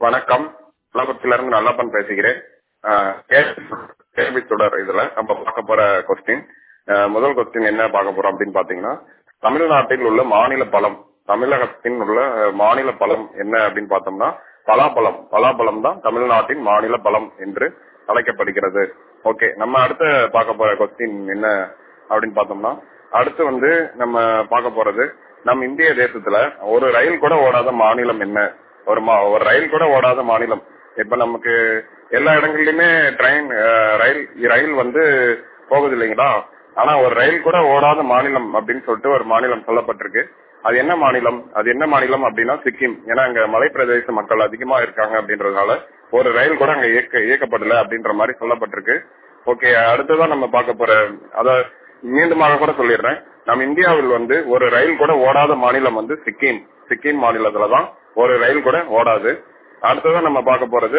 வணக்கம் கள்ளக்குறிச்சியில இருந்து நல்லப்பன் பேசுகிறேன் ஆஹ் கேள்வி- கேள்வி தொடர் இதுல நம்ம பார்க்க போற கொஸ்டின் முதல் கொஸ்டின் என்ன பார்க்க போறோம் அப்படின்னு பாத்தீங்கன்னா தமிழ்நாட்டில் உள்ள மாநில பழம் தமிழகத்தின் உள்ள அஹ், மாநில பழம் என்ன அப்படின்னு பார்த்தோம்னா பலாப்பழம் பலாப்பழம் தான் தமிழ்நாட்டின் மாநில பழம் என்று அழைக்கப்படுகிறது ஓகே நம்ம அடுத்த பார்க்க போற கொஸ்டின் என்ன அப்படின்னு பார்த்தோம்னா அடுத்து வந்து நம்ம பார்க்க போறது நம் இந்திய தேசத்துல ஒரு ரயில் கூட ஓடாத மாநிலம் என்ன ஒரு மா- ஒரு ரயில் கூட ஓடாத மாநிலம் இப்ப நமக்கு எல்லா இடங்கள்லயுமே ட்ரெயின் ரயில் ரயில் வந்து போகுது இல்லைங்களா ஆனா ஒரு ரயில் கூட ஓடாத மாநிலம் அப்படின்னு சொல்லிட்டு ஒரு மாநிலம் சொல்லப்பட்டிருக்கு அது என்ன மாநிலம் அது என்ன மாநிலம் அப்படின்னா சிக்கிம் ஏன்னா அங்க மலைப்பிரதேச மக்கள் அதிகமா இருக்காங்க அப்படின்றதுனால ஒரு ரயில் கூட அங்க இயக்க இயக்கப்படல அப்படின்ற மாதிரி சொல்லப்பட்டிருக்கு ஓகே அடுத்ததான் நம்ம பார்க்க போற அத மீண்டுமாக கூட சொல்லிடுறேன் நம்ம இந்தியாவில் வந்து ஒரு ரயில் கூட ஓடாத மாநிலம் வந்து சிக்கிம் சிக்கிம் மாநிலத்துலதான் ஒரு ரயில் கூட ஓடாது அடுத்ததான் நம்ம பார்க்க போறது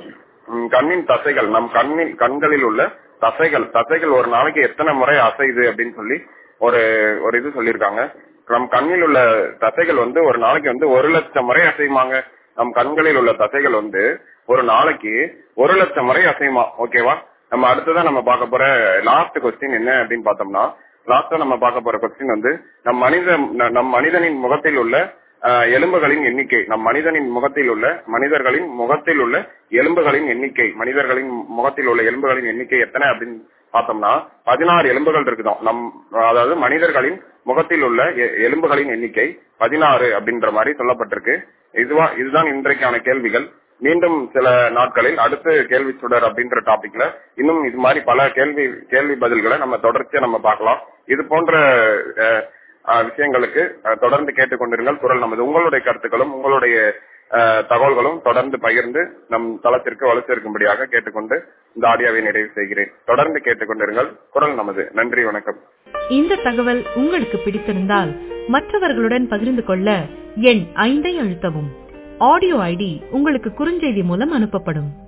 ம், கண்ணின் தசைகள் நம் கண்ணின் கண்களில் உள்ள தசைகள் தசைகள் ஒரு நாளைக்கு எத்தனை முறை அசையுது அப்படின்னு சொல்லி ஒரு ஒரு இது சொல்லியிருக்காங்க நம் கண்ணில் உள்ள தசைகள் வந்து ஒரு நாளைக்கு வந்து ஒரு லட்சம் முறை அசையுமாங்க நம் கண்களில் உள்ள தசைகள் வந்து ஒரு நாளைக்கு ஒரு லட்சம் முறை அசையுமா ஓகேவா நம்ம அடுத்ததான் நம்ம பார்க்க போற லாஸ்ட் கொஸ்டின் என்ன அப்படின்னு பார்த்தோம்னா லாஸ்டா நம்ம பார்க்க போற கொஸ்டின் வந்து நம் மனித ந- நம் மனிதனின் முகத்தில் உள்ள ஆஹ், எலும்புகளின் எண்ணிக்கை நம் மனிதனின் முகத்தில் உள்ள மனிதர்களின் முகத்தில் உள்ள எலும்புகளின் எண்ணிக்கை மனிதர்களின் முகத்தில் உள்ள எலும்புகளின் எண்ணிக்கை எத்தனை அப்படின்னு பார்த்தோம்னா பதினாறு எலும்புகள் இருக்குதாம் நம் அதாவது மனிதர்களின் முகத்தில் உள்ள எ- எலும்புகளின் எண்ணிக்கை பதினாறு அப்படின்ற மாதிரி சொல்லப்பட்டிருக்கு இதுவா இதுதான் இன்றைக்கான கேள்விகள் மீண்டும் சில நாட்களில் அடுத்த கேள்வி சுடர் அப்படின்ற டாபிக்ல இன்னும் இது மாதிரி பல கேள்வி கேள்வி பதில்களை நம்ம தொடர்ச்சியா நம்ம பார்க்கலாம் இது போன்ற அஹ், அஹ், விஷயங்களுக்கு அஹ், தொடர்ந்து கேட்டுக்கொண்டிருங்கள் குரல் நமது உங்களுடைய கருத்துக்களும் உங்களுடைய அஹ், தகவல்களும் தொடர்ந்து பகிர்ந்து நம் தளத்திற்கு வலு சேர்க்கும்படியாக கேட்டுக்கொண்டு இந்த ஆடியோவை நிறைவு செய்கிறேன் தொடர்ந்து கேட்டுக்கொண்டிருங்கள் குரல் நமது நன்றி வணக்கம் இந்த தகவல் உங்களுக்கு பிடித்திருந்தால் மற்றவர்களுடன் பகிர்ந்து கொள்ள எண் ஐந்தை அழுத்தவும் ஆடியோ ஐடி உங்களுக்கு குறுஞ்செய்தி மூலம் அனுப்பப்படும்